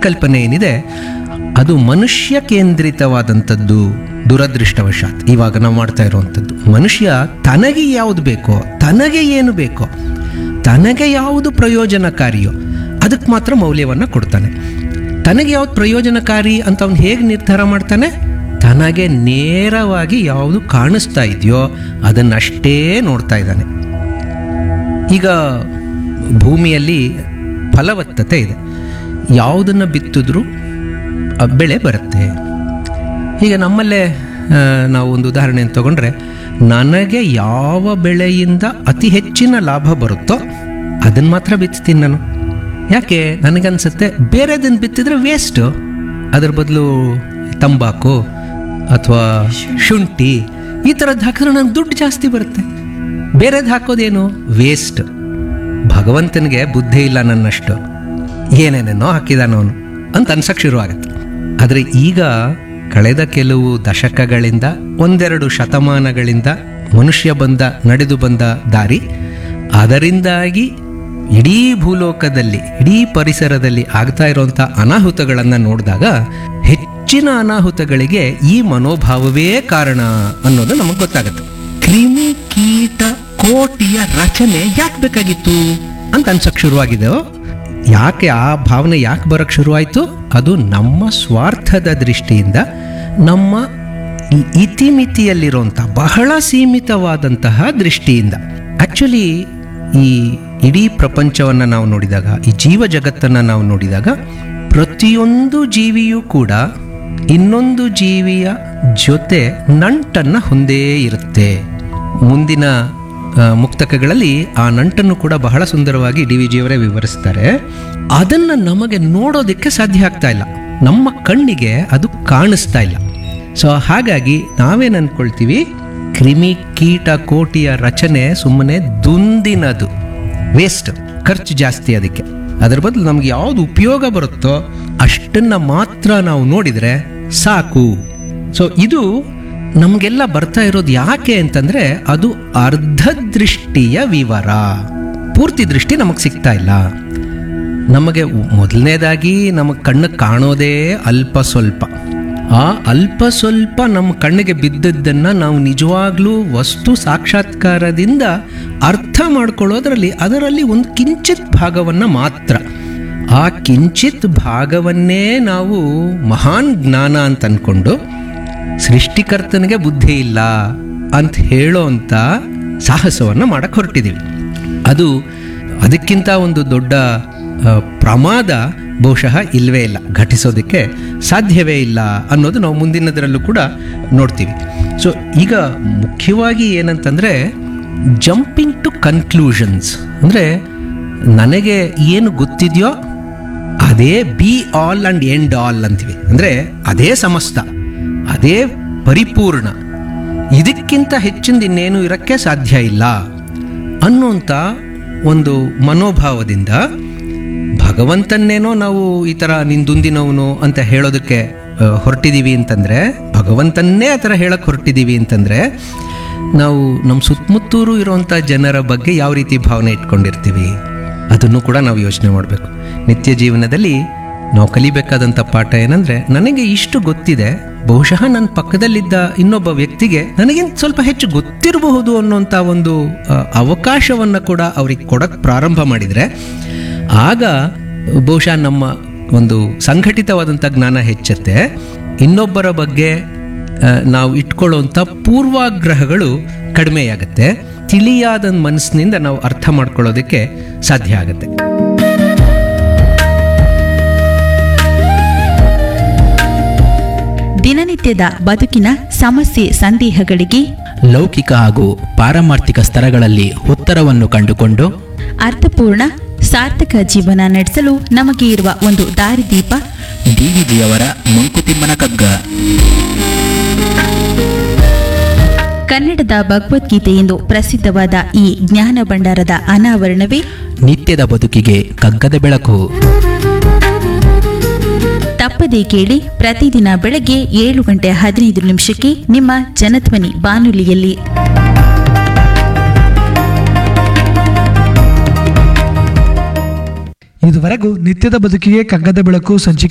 ಪರಿಕಲ್ಪನೆ ಏನಿದೆ ಅದು ಮನುಷ್ಯ ಕೇಂದ್ರಿತವಾದಂಥದ್ದು ದುರದೃಷ್ಟವಶಾತ್ ಇವಾಗ ನಾವು ಮಾಡ್ತಾ ಇರುವಂಥದ್ದು ಮನುಷ್ಯ ತನಗೆ ಯಾವುದು ಬೇಕೋ ತನಗೆ ಏನು ಬೇಕೋ ತನಗೆ ಯಾವುದು ಪ್ರಯೋಜನಕಾರಿಯೋ ಅದಕ್ಕೆ ಮಾತ್ರ ಮೌಲ್ಯವನ್ನು ಕೊಡ್ತಾನೆ ತನಗೆ ಯಾವ್ದು ಪ್ರಯೋಜನಕಾರಿ ಅಂತ ಅವನು ಹೇಗೆ ನಿರ್ಧಾರ ಮಾಡ್ತಾನೆ ತನಗೆ ನೇರವಾಗಿ ಯಾವುದು ಕಾಣಿಸ್ತಾ ಇದೆಯೋ ಅದನ್ನಷ್ಟೇ ನೋಡ್ತಾ ಇದ್ದಾನೆ ಈಗ ಭೂಮಿಯಲ್ಲಿ ಫಲವತ್ತತೆ ಇದೆ ಯಾವುದನ್ನು ಬಿತ್ತಿದ್ರೂ ಆ ಬೆಳೆ ಬರುತ್ತೆ ಈಗ ನಮ್ಮಲ್ಲೇ ಆ, ನಾವು ಒಂದು ಉದಾಹರಣೆಯನ್ನು ತಗೊಂಡ್ರೆ ನನಗೆ ಯಾವ ಬೆಳೆಯಿಂದ ಅತಿ ಹೆಚ್ಚಿನ ಲಾಭ ಬರುತ್ತೋ ಅದನ್ನು ಮಾತ್ರ ಬಿತ್ತೀನಿ ನಾನು ಯಾಕೆ ನನಗನ್ಸುತ್ತೆ ಬೇರೆದನ್ನು ಬಿತ್ತಿದ್ರೆ ವೇಸ್ಟು ಅದ್ರ ಬದಲು ತಂಬಾಕು ಅಥವಾ ಶುಂಠಿ ಈ ಥರದ್ದು ಹಾಕಿದ್ರೆ ನನಗೆ ದುಡ್ಡು ಜಾಸ್ತಿ ಬರುತ್ತೆ ಬೇರೆದು ಹಾಕೋದೇನು ವೇಸ್ಟ್ ಭಗವಂತನಿಗೆ ಬುದ್ಧಿ ಇಲ್ಲ ನನ್ನಷ್ಟು ಏನೇನೇನೋ ಹಾಕಿದಾನ ಅವನು ಅಂತ ಅನ್ಸಕ್ಕೆ ಶುರುವಾಗತ್ತೆ ಆದರೆ ಈಗ ಕಳೆದ ಕೆಲವು ದಶಕಗಳಿಂದ ಒಂದೆರಡು ಶತಮಾನಗಳಿಂದ ಮನುಷ್ಯ ಬಂದ ನಡೆದು ಬಂದ ದಾರಿ ಅದರಿಂದಾಗಿ ಇಡೀ ಭೂಲೋಕದಲ್ಲಿ ಇಡೀ ಪರಿಸರದಲ್ಲಿ ಆಗ್ತಾ ಇರುವಂಥ ಅನಾಹುತಗಳನ್ನು ನೋಡಿದಾಗ ಹೆಚ್ಚಿನ ಅನಾಹುತಗಳಿಗೆ ಈ ಮನೋಭಾವವೇ ಕಾರಣ ಅನ್ನೋದು ನಮಗೆ ಗೊತ್ತಾಗುತ್ತೆ ಕ್ರಿಮಿ ಕೀಟ ಕೋಟಿಯ ರಚನೆ ಯಾಕೆ ಬೇಕಾಗಿತ್ತು ಅಂತ ಅನ್ಸಕ್ ಶುರುವಾಗಿದೆಯೋ ಯಾಕೆ ಆ ಭಾವನೆ ಯಾಕೆ ಬರಕ್ ಶುರುವಾಯಿತು ಅದು ನಮ್ಮ ಸ್ವಾರ್ಥದ ದೃಷ್ಟಿಯಿಂದ ನಮ್ಮ ಈ ಇತಿಮಿತಿಯಲ್ಲಿರುವಂಥ ಬಹಳ ಸೀಮಿತವಾದಂತಹ ದೃಷ್ಟಿಯಿಂದ ಆಕ್ಚುಲಿ ಈ ಇಡೀ ಪ್ರಪಂಚವನ್ನು ನಾವು ನೋಡಿದಾಗ ಈ ಜೀವ ಜಗತ್ತನ್ನು ನಾವು ನೋಡಿದಾಗ ಪ್ರತಿಯೊಂದು ಜೀವಿಯೂ ಕೂಡ ಇನ್ನೊಂದು ಜೀವಿಯ ಜೊತೆ ನಂಟನ್ನು ಹೊಂದೇ ಇರುತ್ತೆ ಮುಂದಿನ ಆ, ಮುಕ್ತಕಗಳಲ್ಲಿ ಆ ನಂಟನ್ನು ಕೂಡ ಬಹಳ ಸುಂದರವಾಗಿ ಡಿ ವಿ ಜಿಯವರೇ ವಿವರಿಸ್ತಾರೆ ಅದನ್ನು ನಮಗೆ ನೋಡೋದಕ್ಕೆ ಸಾಧ್ಯ ಆಗ್ತಾ ಇಲ್ಲ ನಮ್ಮ ಕಣ್ಣಿಗೆ ಅದು ಕಾಣಿಸ್ತಾ ಇಲ್ಲ ಸೊ ಹಾಗಾಗಿ ನಾವೇನು ಅಂದ್ಕೊಳ್ತೀವಿ ಕ್ರಿಮಿ ಕೀಟ ಕೋಟಿಯ ರಚನೆ ಸುಮ್ಮನೆ ದುಂದಿನದು ವೇಸ್ಟ್ ಖರ್ಚು ಜಾಸ್ತಿ ಅದಕ್ಕೆ ಅದರ ಬದಲು ನಮ್ಗೆ ಯಾವುದು ಉಪಯೋಗ ಬರುತ್ತೋ ಅಷ್ಟನ್ನ ಮಾತ್ರ ನಾವು ನೋಡಿದರೆ ಸಾಕು ಸೊ ಇದು ನಮಗೆಲ್ಲ ಬರ್ತಾ ಇರೋದು ಯಾಕೆ ಅಂತಂದ್ರೆ ಅದು ಅರ್ಧ ದೃಷ್ಟಿಯ ವಿವರ ಪೂರ್ತಿ ದೃಷ್ಟಿ ನಮಗೆ ಸಿಗ್ತಾ ಇಲ್ಲ ನಮಗೆ ಮೊದಲನೇದಾಗಿ ನಮಗೆ ಕಣ್ಣು ಕಾಣೋದೇ ಅಲ್ಪ ಸ್ವಲ್ಪ ಆ ಅಲ್ಪ ಸ್ವಲ್ಪ ನಮ್ಮ ಕಣ್ಣಿಗೆ ಬಿದ್ದದ್ದನ್ನು ನಾವು ನಿಜವಾಗ್ಲೂ ವಸ್ತು ಸಾಕ್ಷಾತ್ಕಾರದಿಂದ ಅರ್ಥ ಮಾಡ್ಕೊಳ್ಳೋದ್ರಲ್ಲಿ ಅದರಲ್ಲಿ ಒಂದು ಕಿಂಚಿತ್ ಭಾಗವನ್ನು ಮಾತ್ರ ಆ ಕಿಂಚಿತ್ ಭಾಗವನ್ನೇ ನಾವು ಮಹಾನ್ ಜ್ಞಾನ ಅಂತ ಅಂದ್ಕೊಂಡು ಸೃಷ್ಟಿಕರ್ತನಿಗೆ ಬುದ್ಧಿ ಇಲ್ಲ ಅಂತ ಹೇಳೋ ಅಂತ ಸಾಹಸವನ್ನು ಮಾಡಕ್ಕೆ ಹೊರಟಿದ್ದೀವಿ ಅದು ಅದಕ್ಕಿಂತ ಒಂದು ದೊಡ್ಡ ಆ, ಪ್ರಮಾದ ಬಹುಶಃ ಇಲ್ಲವೇ ಇಲ್ಲ ಘಟಿಸೋದಕ್ಕೆ ಸಾಧ್ಯವೇ ಇಲ್ಲ ಅನ್ನೋದು ನಾವು ಮುಂದಿನದರಲ್ಲೂ ಕೂಡ ನೋಡ್ತೀವಿ ಸೊ ಈಗ ಮುಖ್ಯವಾಗಿ ಏನಂತಂದರೆ ಜಂಪಿಂಗ್ ಟು ಕನ್ಕ್ಲೂಷನ್ಸ್ ಅಂದರೆ ನನಗೆ ಏನು ಗೊತ್ತಿದೆಯೋ ಅದೇ be all and end all ಅಂತೀವಿ ಅಂದರೆ ಅದೇ ಸಮಸ್ತ ಅದೇ ಪರಿಪೂರ್ಣ ಇದಕ್ಕಿಂತ ಹೆಚ್ಚಿಂದ ಇನ್ನೇನು ಇರಕ್ಕೆ ಸಾಧ್ಯ ಇಲ್ಲ ಅನ್ನುವಂಥ ಒಂದು ಮನೋಭಾವದಿಂದ ಭಗವಂತನ್ನೇನೋ ನಾವು ಈ ಥರ ನಿಂದುಂದಿನವನು ಅಂತ ಹೇಳೋದಕ್ಕೆ ಆ, ಹೊರಟಿದ್ದೀವಿ ಅಂತಂದರೆ ಭಗವಂತನ್ನೇ ಆ ಥರ ಹೇಳಕ್ಕೆ ಹೊರಟಿದ್ದೀವಿ ಅಂತಂದರೆ ನಾವು ನಮ್ಮ ಸುತ್ತಮುತ್ತೂರು ಇರುವಂಥ ಜನರ ಬಗ್ಗೆ ಯಾವ ರೀತಿ ಭಾವನೆ ಇಟ್ಕೊಂಡಿರ್ತೀವಿ ಅದನ್ನು ಕೂಡ ನಾವು ಯೋಚನೆ ಮಾಡಬೇಕು ನಿತ್ಯ ಜೀವನದಲ್ಲಿ ನಾವು ಕಲಿಬೇಕಾದಂಥ ಪಾಠ ಏನಂದರೆ ನನಗೆ ಇಷ್ಟು ಗೊತ್ತಿದೆ ಬಹುಶಃ ನನ್ನ ಪಕ್ಕದಲ್ಲಿದ್ದ ಇನ್ನೊಬ್ಬ ವ್ಯಕ್ತಿಗೆ ನನಗಿಂತ ಸ್ವಲ್ಪ ಹೆಚ್ಚು ಗೊತ್ತಿರಬಹುದು ಅನ್ನೋಂಥ ಒಂದು ಆ, ಅವಕಾಶವನ್ನು ಕೂಡ ಅವ್ರಿಗೆ ಕೊಡಕ್ಕೆ ಪ್ರಾರಂಭ ಮಾಡಿದರೆ ಆಗ ಬಹುಶಃ ನಮ್ಮ ಒಂದು ಸಂಘಟಿತವಾದಂಥ ಜ್ಞಾನ ಹೆಚ್ಚುತ್ತೆ ಇನ್ನೊಬ್ಬರ ಬಗ್ಗೆ ಆ, ನಾವು ಇಟ್ಕೊಳ್ಳುವಂಥ ಪೂರ್ವಾಗ್ರಹಗಳು ಕಡಿಮೆಯಾಗುತ್ತೆ ತಿಳಿಯಾದ ಮನಸ್ಸಿನಿಂದ ನಾವು ಅರ್ಥ ಮಾಡ್ಕೊಳ್ಳೋದಕ್ಕೆ ಸಾಧ್ಯ ಆಗುತ್ತೆ ದಿನನಿತ್ಯದ ಬದುಕಿನ ಸಮಸ್ಯೆ ಸಂದೇಹಗಳಿಗೆ ಲೌಕಿಕ ಹಾಗೂ ಪಾರಮಾರ್ಥಿಕ ಸ್ತರಗಳಲ್ಲಿ ಉತ್ತರವನ್ನು ಕಂಡುಕೊಂಡು ಅರ್ಥಪೂರ್ಣ ಸಾರ್ಥಕ ಜೀವನ ನಡೆಸಲು ನಮಗೆ ಇರುವ ಒಂದು ದಾರಿದೀಪ ಡಿವಿಜಿಯವರ ಮಂಕುತಿಮ್ಮನ ಕಗ್ಗ ಕನ್ನಡದ ಭಗವದ್ಗೀತೆ ಎಂದು ಪ್ರಸಿದ್ಧವಾದ ಈ ಜ್ಞಾನ ಭಂಡಾರದ ಅನಾವರಣವೇ ನಿತ್ಯದ ಬದುಕಿಗೆ ಕಗ್ಗದ ಬೆಳಕು ತಪ್ಪದೇ ಕೇಳಿ ಪ್ರತಿದಿನ ಬೆಳಗ್ಗೆ ಏಳು ಗಂಟೆ ಹದಿನೈದು ನಿಮಿಷಕ್ಕೆ ನಿಮ್ಮ ಜನಧ್ವನಿ ಬಾನುಲಿಯಲ್ಲಿ ಇದುವರೆಗೂ ನಿತ್ಯದ ಬದುಕಿಗೆ ಕಗ್ಗದ ಬೆಳಕು ಸಂಚಿಕೆ